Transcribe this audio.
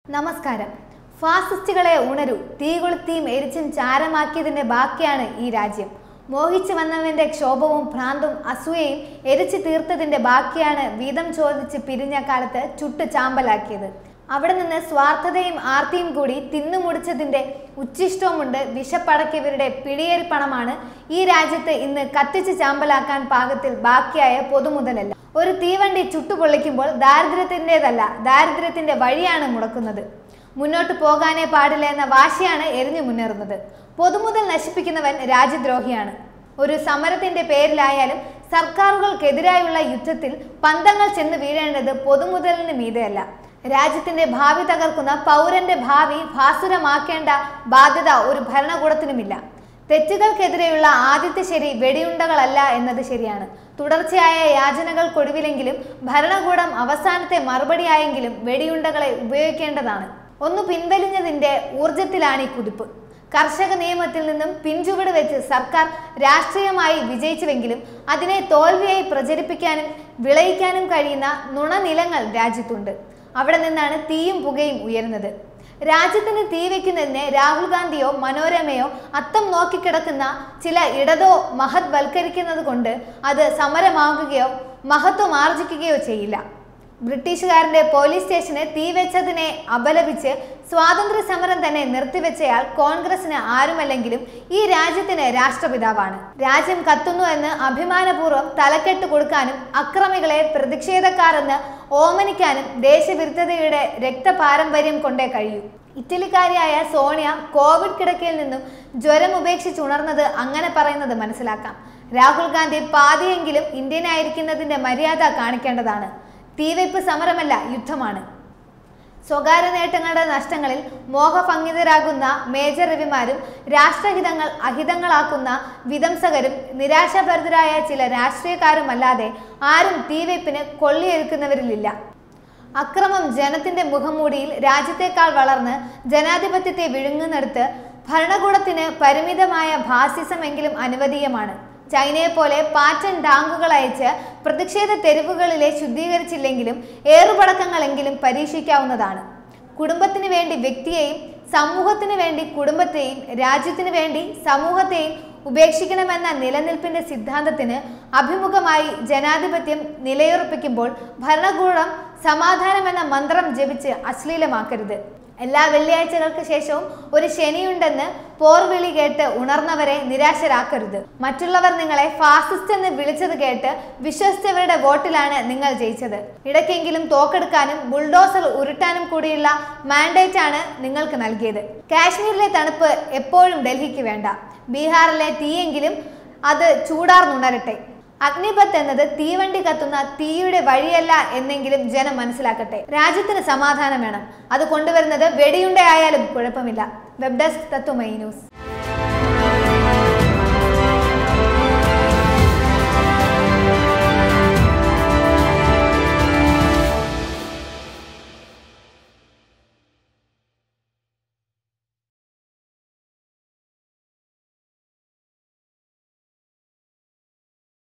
നമസ്കാരം ഫാസിസ്റ്റുകളെ ഉണരൂ തീ കൊളുത്തിയും എരിച്ചും ചാരമാക്കിയതിന്റെ ബാക്കിയാണ് ഈ രാജ്യം മോഹിച്ചു വന്നവന്റെ ക്ഷോഭവും ഭ്രാന്തും അസൂയയും എരിച്ചു തീർത്തതിന്റെ ബാക്കിയാണ് വീതം ചോദിച്ച് പിരിഞ്ഞ കാലത്ത് ചുട്ടു ചാമ്പലാക്കിയത് അവിടെ നിന്ന് സ്വാർത്ഥതയും ആർത്തിയും കൂടി തിന്നുമുടിച്ചതിന്റെ ഉച്ഛിഷ്ടവുമുണ്ട് വിശപ്പടക്കിയവരുടെ പിടിയേറി പണമാണ് ഈ രാജ്യത്ത് ഇന്ന് കത്തിച്ച് ചാമ്പലാക്കാൻ പാകത്തിൽ ബാക്കിയായ പൊതുമുതലല്ല ഒരു തീവണ്ടി ചുട്ടുപൊള്ളിക്കുമ്പോൾ ദാരിദ്ര്യത്തിൻ്റെതല്ല ദാരിദ്ര്യത്തിന്റെ വഴിയാണ് മുടക്കുന്നത് മുന്നോട്ട് പോകാനേ പാടില്ല എന്ന വാശിയാണ് എരിഞ്ഞു മുന്നേറുന്നത് പൊതുമുതൽ നശിപ്പിക്കുന്നവൻ രാജ്യദ്രോഹിയാണ് ഒരു സമരത്തിന്റെ പേരിലായാലും സർക്കാരുകൾക്കെതിരായുള്ള യുദ്ധത്തിൽ പന്തങ്ങൾ ചെന്ന് വീഴേണ്ടത് പൊതുമുതലിന് മീതെയല്ല രാജ്യത്തിന്റെ ഭാവി തകർക്കുന്ന പൗരന്റെ ഭാവി ഭാസുരമാക്കേണ്ട ബാധ്യത ഒരു ഭരണകൂടത്തിനുമില്ല തെറ്റുകൾക്കെതിരെയുള്ള ആദ്യത്തെ ശരി വെടിയുണ്ടകളല്ല എന്നത് ശരിയാണ് തുടർച്ചയായ യാചനകൾക്കൊടുവിലെങ്കിലും ഭരണകൂടം അവസാനത്തെ മറുപടിയായെങ്കിലും വെടിയുണ്ടകളെ ഉപയോഗിക്കേണ്ടതാണ് ഒന്ന് പിൻവലിഞ്ഞതിന്റെ ഊർജത്തിലാണ് ഈ കുതിപ്പ് കർഷക നിയമത്തിൽ നിന്നും പിഞ്ചുവിട് വെച്ച് സർക്കാർ രാഷ്ട്രീയമായി വിജയിച്ചുവെങ്കിലും അതിനെ തോൽവിയായി പ്രചരിപ്പിക്കാനും വിളയിക്കാനും കഴിയുന്ന നുണനിലങ്ങൾ രാജ്യത്തുണ്ട് അവിടെ നിന്നാണ് തീയും പുകയും ഉയരുന്നത് രാജ്യത്തിന് തീ വെക്കുന്നതിന് രാഹുൽ ഗാന്ധിയോ മനോരമയോ അത്തം നോക്കിക്കിടക്കുന്ന ചില ഇടതോ മഹത് വൽക്കരിക്കുന്നത് കൊണ്ട് അത് സമരമാകുകയോ മഹത്വം ആർജിക്കുകയോ ചെയ്യില്ല ബ്രിട്ടീഷുകാരന്റെ പോലീസ് സ്റ്റേഷന് തീ വെച്ചതിനെ അപലപിച്ച് സ്വാതന്ത്ര്യ സമരം തന്നെ നിർത്തിവെച്ചയാൾ കോൺഗ്രസിന് ആരുമല്ലെങ്കിലും ഈ രാജ്യത്തിന് രാഷ്ട്രപിതാവാണ് രാജ്യം കത്തുന്നു എന്ന് അഭിമാനപൂർവ്വം തലക്കെട്ട് കൊടുക്കാനും അക്രമികളെ പ്രതിഷേധക്കാരെന്ന് ഓമനിക്കാനും ദേശവിരുദ്ധതയുടെ രക്തപാരമ്പര്യം കൊണ്ടേ കഴിയൂ ഇറ്റലിക്കാരിയായ സോണിയ കോവിഡ് കിടക്കയിൽ നിന്നും ജ്വരം ഉപേക്ഷിച്ചുണർന്നത് അങ്ങനെ പറയുന്നത് മനസ്സിലാക്കാം രാഹുൽ ഗാന്ധി പാതിയെങ്കിലും ഇന്ത്യനായിരിക്കുന്നതിന്റെ മര്യാദ കാണിക്കേണ്ടതാണ് തീവയ്പ് സമരമല്ല യുദ്ധമാണ് സ്വകാര്യ നേട്ടങ്ങളുടെ നഷ്ടങ്ങളിൽ മോഹഭംഗിതരാകുന്ന മേജർ രവിമാരും രാഷ്ട്രഹിതങ്ങൾ അഹിതങ്ങളാക്കുന്ന വിധംസകരും നിരാശാഭരിതരായ ചില രാഷ്ട്രീയക്കാരുമല്ലാതെ ആരും തീവയ്പ്പിന് കൊള്ളിയൊരുക്കുന്നവരിലില്ല അക്രമം ജനത്തിന്റെ മുഖംമൂടിയിൽ രാജ്യത്തെക്കാൾ വളർന്ന് ജനാധിപത്യത്തെ വിഴുങ്ങുന്നിടത്ത് ഭരണകൂടത്തിന് പരിമിതമായ ഭാസിസമെങ്കിലും അനുവദീയമാണ് ചൈനയെ പോലെ പാറ്റൻ ടാങ്കുകൾ അയച്ച് പ്രതിഷേധ തെരുവുകളിലെ ശുദ്ധീകരിച്ചില്ലെങ്കിലും ഏറുപടക്കങ്ങളെങ്കിലും പരീക്ഷിക്കാവുന്നതാണ് കുടുംബത്തിന് വേണ്ടി വ്യക്തിയെയും സമൂഹത്തിന് വേണ്ടി കുടുംബത്തെയും രാജ്യത്തിന് വേണ്ടി സമൂഹത്തെയും ഉപേക്ഷിക്കണമെന്ന നിലനിൽപ്പിന്റെ സിദ്ധാന്തത്തിന് അഭിമുഖമായി ജനാധിപത്യം നിലയുറപ്പിക്കുമ്പോൾ ഭരണകൂടം സമാധാനം എന്ന മന്ത്രം ജപിച്ച് അശ്ലീലമാക്കരുത് എല്ലാ വെള്ളിയാഴ്ചകൾക്ക് ശേഷവും ഒരു ശനിയുണ്ടെന്ന് പോർവിളി കേട്ട് ഉണർന്നവരെ നിരാശരാക്കരുത് മറ്റുള്ളവർ നിങ്ങളെ ഫാസിസ്റ്റ് എന്ന് വിളിച്ചത് കേട്ട് വിശ്വസിച്ചവരുടെ വോട്ടിലാണ് നിങ്ങൾ ജയിച്ചത് ഇടയ്ക്കെങ്കിലും തോക്കെടുക്കാനും ബുൾഡോസർ ഉരുട്ടാനും കൂടിയുള്ള മാൻഡേറ്റ് ആണ് നിങ്ങൾക്ക് നൽകിയത് കാശ്മീരിലെ തണുപ്പ് എപ്പോഴും ഡൽഹിക്ക് വേണ്ട ബീഹാറിലെ തീയെങ്കിലും അത് ചൂടാർന്നുണരട്ടെ അഗ്നിപത്ത് എന്നത് തീവണ്ടി കത്തുന്ന തീയുടെ വഴിയല്ല എന്നെങ്കിലും ജനം മനസ്സിലാക്കട്ടെ രാജ്യത്തിന് സമാധാനം വേണം അത് കൊണ്ടുവരുന്നത് വെടിയുണ്ടയായാലും കുഴപ്പമില്ല വെബ് ഡെസ്ക് തത്വമൈ ന്യൂസ്